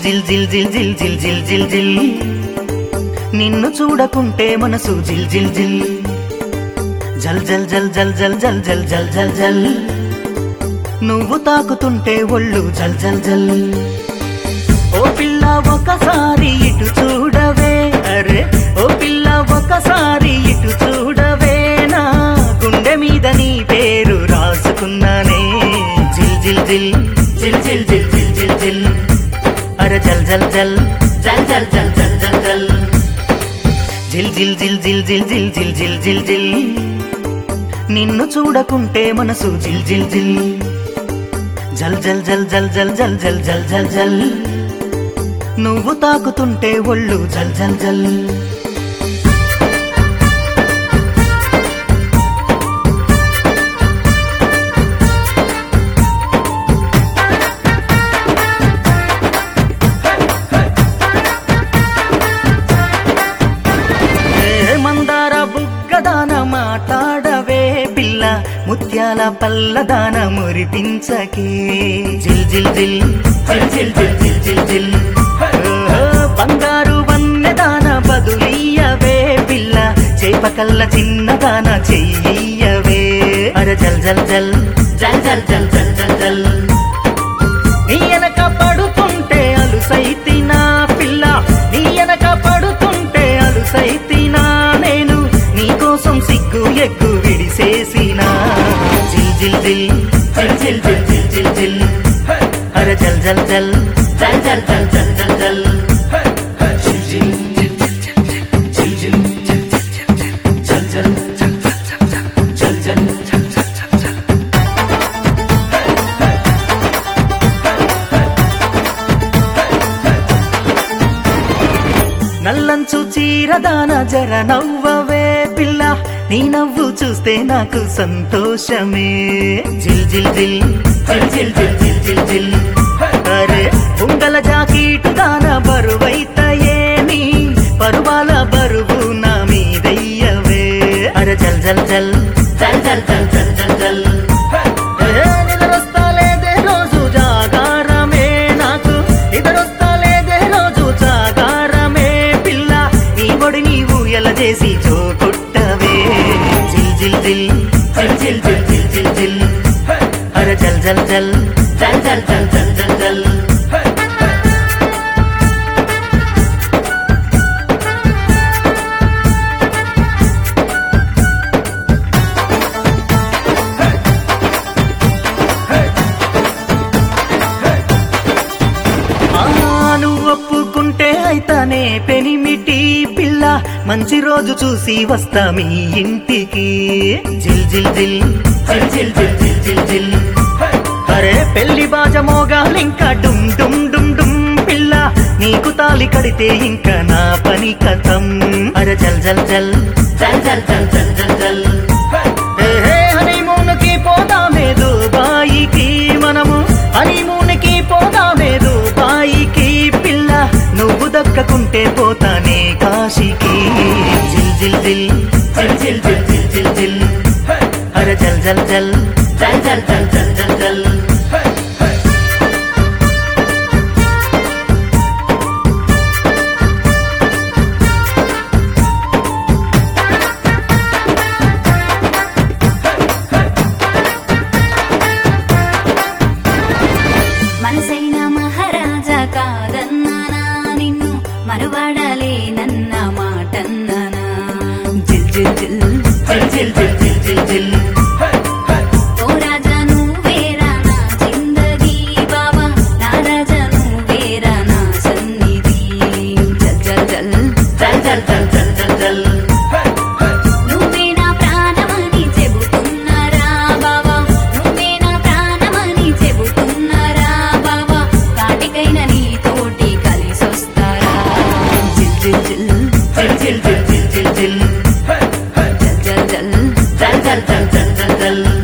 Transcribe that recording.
జిల్ జిల్ జిల్ జిల్ జిల్ జిల్ జిల్ జిల్ నిన్ను చూడకుంటే మనసు జిల్ జిల్ జిల్ జల్ జల్ జల్ జల్ జల్ జల్ జల్ జల్ జల్ జల్ నువ్వు తాకుతుంటే ఒళ్ళు జల్ జల్ జల్ ఓ పిల్ల ఒకసారి ఇటు చూడవే అరే ఓ పిల్ల ఒకసారి ఇటు చూడవే నా గుండె మీద నీ పేరు రాసుకున్నానే జిల్ జిల్ జిల్ జిల్ జిల్ జిల్ జిల్ జిల్ జిల్ అరే జల్ జల్ జల్ జల్ జల్ జల్ జల్ జల్ జల్ జిల్ జిల్ జిల్ జిల్ జిల్ జిల్ జిల్ జిల్ జిల్ జిల్ నిన్ను చూడకుంటే మనసు జిల్ జిల్ జిల్ జల్ జల్ జల్ జల్ జల్ జల్ జల్ జల్ జల్ జల్ నువ్వు తాకుతుంటే ఒళ్ళు జల్ జల్ జల్ ఏ మందార బుగ్గదాన మాట్లాడవే పిల్ల ముత్యాల పల్లదాన మురిపించకే జిల్ జిల్ జిల్ జిల్ జిల్ జిల్ జిల్ జిల్ జిల్ ఓ, బంగారు వన్నెదాన బదులీయవే పిల్ల చేప కల్ల చిన్నదాన చెయ్యవే అర జల్ జల్ జల్ జల్ జల్ జల్ జల్ జల్ జల్ నీ వెనక పడుతుంటే అలుసైతినా పిల్ల నీ వెనక పడుతుంటే అలుసైతినా నేను నీకోసం సిగ్గు ఎగ్గు విడిసేసినా జిల్ జిల్ జిల్ జిల్ జిల్ జిల్ జిల్ జిల్ జిల్ అరే జల్ జల్ జల్ జల్ జల్ జల్ జల్ జల్ జల్ జిల్ జిల్ జిల్ జిల్ జిల్ జిల్ జల్ జల్ జల్ జల్ జల్ జల్ జల్ నల్లంచు చీరదాన జర నవ్వవే పిల్ల నీ నవ్వు చూస్తే నాకు సంతోషమే జిల్ జిల్ జిల్ జిల్ జిల్ జిల్ జిల్ జిల్ జిల్ అరే ఉంగల జాకీటు దాన బరువైతయే నీ పరువాల బరువు నా మీదయ్యవే అరే జల్ జల్ జల్ జల్ జల్ జల్ జల్ జల్ జల్ ఏ నిద్రొస్తలేదే రోజు జాగారమే నాకు నిద్రొస్తలేదే రోజు జాగారమే పిల్ల నీ ఒడి నీవు ఎలా చేసి చోకొట్టవే జిల్ జిల్ జిల్ జిల్ జిల్ జిల్ జిల్ జిల్ జిల్ అరే జల్ జల్ జల్ జల్ జల్ జల్ జల్ జల్ జల్ ఆ, నువ్వు ఒప్పుకుంటే అయితనే పెనిమిటి పిల్ల మంచి రోజు చూసి వస్తా మీ ఇంటికి జిల్ జిల్ జిల్ జిల్ జిల్ జిల్ జిల్ జిల్ జిల్ అరే పెళ్లి బాజ మోగాలింకా డుమ్ డుమ్ డుమ్ డుమ్ పిల్ల నీకు తాలి కడితే ఇంకా నా పని కథం అరే జల్ జల్ జల్ జల్ జల్ జల్ జల్ జల్ జల్ ఏ హనీమూన్కి పోదామే దుబాయికి మనము హనీమూన్కి పోదామే దుబాయికి పిల్ల నువ్వు దక్కకుంటే పోతానే కాశీకి జిల్ జిల్ జిల్ జిల్ జిల్ జిల్ జిల్ జిల్ జిల్ అరే జల్ జల్ జల్ జల్ జల్ జల్ జల్ జల్ జల్ మనసైన మహారాజా కాదన్నానా నిన్ను మరువడలే నన్న మాటన్నానా జిల్ జిల్ జిల్ జిల్ జిల్ జిల్ జిల్ జిల్ జిల్ ఓ రాజా నువ్వేరా నా జిందగీ బాబా నా రాజా నువ్వేరా నా సన్నిధి జల్ జల్ జల్ జల్ జల్ జల్ జల్ జల్ జల్ నువ్వే నా ప్రాణమని చెబుతున్నారా బావా నువ్వే నా ప్రాణమని చెబుతున్నారా బావా కాటికైన నీ తోటి కలిసొస్తారా జిల్ జిల్ జిల్ జిల్ జిల్ జిల్ జిల్ జిల్ జిల్ జల్ జల్ జల్ జల్ జల్ జల్ జల్ జల్ జల్